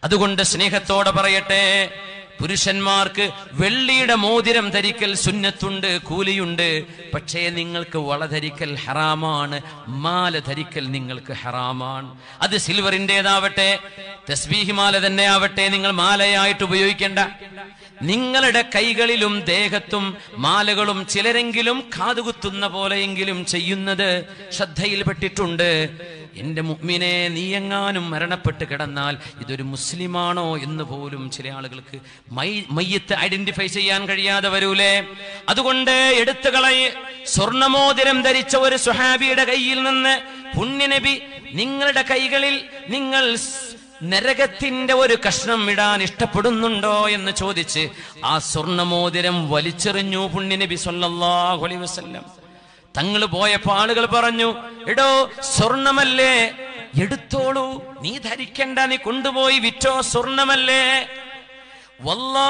അതുകൊണ്ട് സ്നേഹത്തോടെ പറയട്ടെ പുരുഷന്മാർക്ക് വെള്ളിയുടെ മോതിരം ധരിക്കൽ സുന്നത്തുണ്ട് കൂലിയുണ്ട് പക്ഷേ നിങ്ങൾക്ക് വള ധരിക്കൽ ഹറാമാണ് മാല ധരിക്കൽ നിങ്ങൾക്ക് ഹറാമാണ് അത് സിൽവറിൻ്റെതാവട്ടെ തസ്ബീഹി മാല തന്നെ ആവട്ടെ നിങ്ങൾ മാലയായിട്ട് ഉപയോഗിക്കേണ്ട നിങ്ങളുടെ കൈകളിലും ദേഹത്തും മാലകളും ചിലരെങ്കിലും കാതുകുത്തുന്ന പോലെയെങ്കിലും ചെയ്യുന്നത് ശ്രദ്ധയിൽപ്പെട്ടിട്ടുണ്ട് എന്റെ മുഗ്മിനെ നീയെങ്ങാനും മരണപ്പെട്ട് കിടന്നാൽ ഇതൊരു മുസ്ലിമാണോ എന്ന് പോലും ചില ആളുകൾക്ക് മൈ മയ്യത്ത് ഐഡന്റിഫൈ ചെയ്യാൻ കഴിയാതെ വരൂലേ അതുകൊണ്ട് എടുത്തു കളയ് സ്വർണമോതിരം ധരിച്ച ഒരു സുഹാബിയുടെ കയ്യിൽ നിന്ന് പുണ്യനബി നിങ്ങളുടെ കൈകളിൽ നിങ്ങൾ സ് നരകത്തിന്റെ ഒരു കഷ്ണം ഇടാൻ ഇഷ്ടപ്പെടുന്നുണ്ടോ എന്ന് ചോദിച്ച് ആ സ്വർണമോതിരം വലിച്ചെറിഞ്ഞു പുണ്യനബി സല്ലല്ലാഹു അലൈഹി വസല്ലം തങ്ങൾ പോയപ്പോ ആളുകൾ പറഞ്ഞു എടോ സ്വർണമല്ലേ എടുത്തോളൂ നീ ധരിക്കണ്ട നീ കൊണ്ടുപോയി വിറ്റോ സ്വർണമല്ലേ വല്ലാ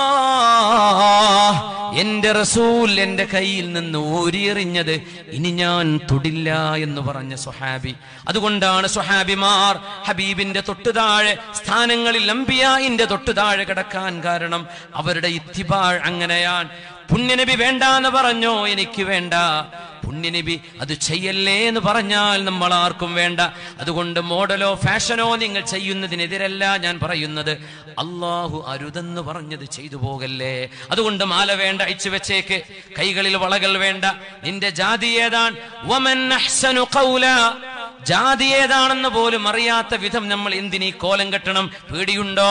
എന്റെ റസൂൽ എന്റെ കയ്യിൽ നിന്ന് ഊരിയെറിഞ്ഞത് ഇനി ഞാൻ തൊടില്ല എന്ന് പറഞ്ഞ സുഹാബി അതുകൊണ്ടാണ് സുഹാബിമാർ ഹബീബിന്റെ തൊട്ടുതാഴെ സ്ഥാനങ്ങളിൽ അമ്പിയായിന്റെ തൊട്ടുതാഴെ കിടക്കാൻ കാരണം അവരുടെ ഇത്തിബാൾ അങ്ങനെയാണ് പുണ്യനബി വേണ്ട എന്ന് പറഞ്ഞോ എനിക്ക് വേണ്ട പുണ്യനബി അത് ചെയ്യല്ലേ എന്ന് പറഞ്ഞാൽ നമ്മൾ ആർക്കും വേണ്ട അതുകൊണ്ട് മോഡലോ ഫാഷനോ നിങ്ങൾ ചെയ്യുന്നതിനെതിരല്ല ഞാൻ പറയുന്നത് അള്ളാഹു അരുതെന്ന് പറഞ്ഞത് ചെയ്തു പോകല്ലേ അതുകൊണ്ട് മാല വേണ്ട അയച്ചു വെച്ചേക്ക് കൈകളിൽ വളകൾ വേണ്ട നിന്റെ ജാതി ഏതാണ് വമൻ അഹ്സനു ഖൗല ജാതി ഏതാണെന്ന് പോലും അറിയാത്ത വിധം നമ്മൾ എന്തിനീ കോലം കെട്ടണം പേടിയുണ്ടോ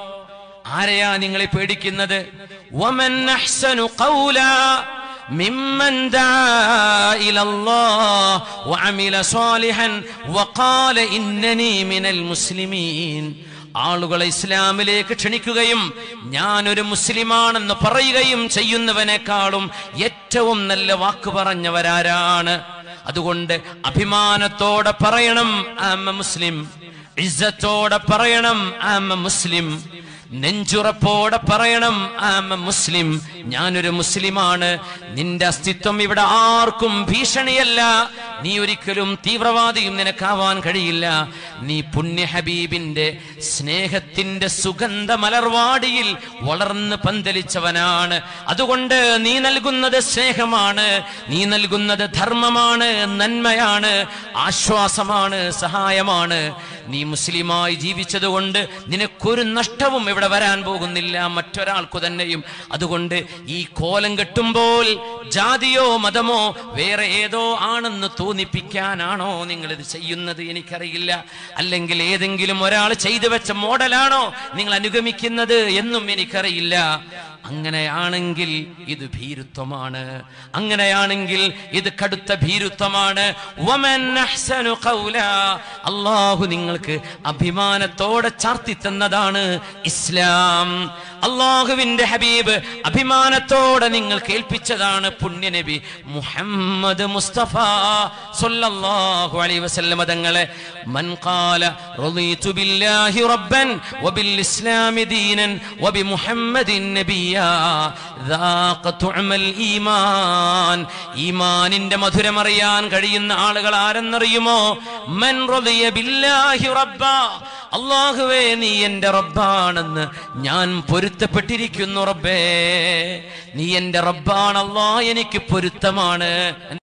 ആരെയാ നിങ്ങളെ പേടിക്കുന്നത് വമൻ അഹ്സനു ഖൗല ممن دعا إلى الله وعمل صالحا وقال إنني من المسلمين ആളുകളെ ഇസ്ലാമിലേക്ക് ക്ഷണിക്കുകയും ഞാനൊരു മുസ്ലിമാണെന്ന് പറയുകയും ചെയ്യുന്നവനേക്കാളും ഏറ്റവും നല്ല വാക്ക് പറഞ്ഞവരാരാണ് അതുകൊണ്ട് അഭിമാനത്തോടെ പറയണം ആമ മുസ്ലിം ഇസ്സത്തോടെ പറയണം ആമ മുസ്ലിം നെഞ്ചുറപ്പോടെ പറയണം ആമ മുസ്ലിം ഞാനൊരു മുസ്ലിമാണ് നിന്റെ അസ്തിത്വം ഇവിടെ ആർക്കും ഭീഷണിയല്ല നീ ഒരിക്കലും തീവ്രവാദിയും നിനക്കാവാൻ കഴിയില്ല നീ പുണ്യ ഹബീബിന്റെ സ്നേഹത്തിന്റെ സുഗന്ധ മലർവാടിയിൽ വളർന്ന് പന്തലിച്ചവനാണ് അതുകൊണ്ട് നീ നൽകുന്നത് സ്നേഹമാണ് നീ നൽകുന്നത് ധർമ്മമാണ് നന്മയാണ് ആശ്വാസമാണ് സഹായമാണ് നീ മുസ്ലിമായി ജീവിച്ചതുകൊണ്ട് നിനക്കൊരു നഷ്ടവും ഇവിടെ വരാൻ പോകുന്നില്ല മറ്റൊരാൾക്കു തന്നെയും അതുകൊണ്ട് ഈ കോലം കെട്ടുമ്പോൾ ജാതിയോ മതമോ വേറെ ഏതോ ആണെന്ന് തോന്നിപ്പിക്കാനാണോ നിങ്ങൾ ഇത് ചെയ്യുന്നത് എനിക്കറിയില്ല അല്ലെങ്കിൽ ഏതെങ്കിലും ഒരാൾ ചെയ്തു വെച്ച മോഡലാണോ നിങ്ങൾ അനുഗമിക്കുന്നത് എന്നും എനിക്കറിയില്ല അങ്ങനെയാണെങ്കിൽ ഇത് ഭീരുത്വമാണ് അങ്ങനെയാണെങ്കിൽ ഇത് കടുത്ത ഭീരുത്വമാണ് വമൻ അഹ്സനു ഖൗല. അള്ളാഹു നിങ്ങൾക്ക് അഭിമാനത്തോടെ ചാർത്തി തന്നതാണ് ഇസ്ലാം അള്ളാഹുവിന്റെ ഹബീബ് അഭിമാനത്തോടെ നിങ്ങൾ കേൾപ്പിച്ചതാണ് പുണ്യനബി മുഹമ്മദ് മുസ്തഫ സല്ലല്ലാഹു അലൈഹി വസല്ലമ തങ്ങളെ മൻ ഖാല റളീതു ബില്ലാഹി റബ്ബൻ വബിൽ ഇസ്ലാമി ദീനൻ വബിമുഹമ്മദിൻ നബിയാ ذاق طعم الإيمان ഈമാനിന്റെ മധുരമറിയാൻ കഴിയുന്ന ആളുകൾ ആരെന്നറിയുമോ മൻ റളിയ ബില്ലാഹി റബ്ബ അള്ളാഹുവേ നീ എന്റെ റബ്ബാണെന്ന് ഞാൻ പൊരുത്തപ്പെട്ടിരിക്കുന്നു റബ്ബേ നീ എന്റെ റബ്ബാണല്ലോ എനിക്ക് പൊരുത്തമാണ്